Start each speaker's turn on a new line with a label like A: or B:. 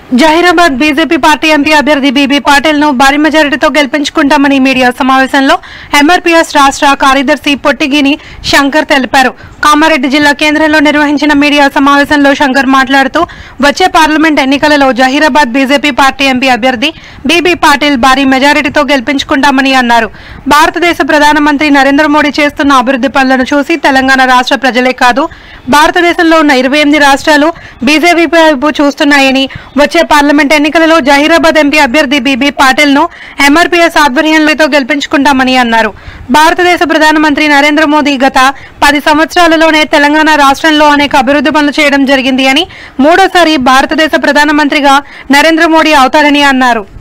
A: Zaheerabad BJP party MP అభ్యర్థి BB Patil ను భారీ మెజారిటీతో గెలిపించుకుంటామని మీడియా సమావేశంలో ఎంఆర్పీఎస్ రాష్ట్ర కార్యదర్శి పొట్టిగిని శంకర్ తెలిపారు కామారెడ్డి జిల్లా కేంద్రంలో నిర్వహించిన మీడియా సమావేశంలో శంకర్ మాట్లాడుతూ వచ్చే పార్లమెంట్ ఎన్నికలలో జహీరాబాద్ బీజేపీ పార్టీ ఎంపీ అభ్యర్థి బీబీ పాటిల్ భారీ మెజారిటీతో గెలిపించుకుంటామని అన్నారు భారతదేశ ప్రధానమంత్రి నరేంద్ర మోడీ చేస్తున్న అభివృద్ధి పనులను చూసి తెలంగాణ రాష్ట్ర ప్రజలే కాదు భారతదేశంలో ఉన్న ఇరవై ఎనిమిది రాష్ట్రాలు బీజేపీ వైపు చూస్తున్నాయని వచ్చే పార్లమెంట్ ఎన్నికలలో జహీరాబాద్ ఎంపీ అభ్యర్థి బీబీ పాటిల్ ను ఎంఆర్పీఎస్ ఆధ్వర్యంలో గెలిపించుకుంటామని అన్నారు భారతదేశ ప్రధానమంత్రి నరేంద్ర మోదీ గత పది సంవత్సరాలలోనే తెలంగాణ రాష్ట్రంలో అనేక అభివృద్ధి పనులు చేయడం జరిగింది అని మూడోసారి భారతదేశ ప్రధానమంత్రిగా నరేంద్ర మోడీ అవుతారని అన్నారు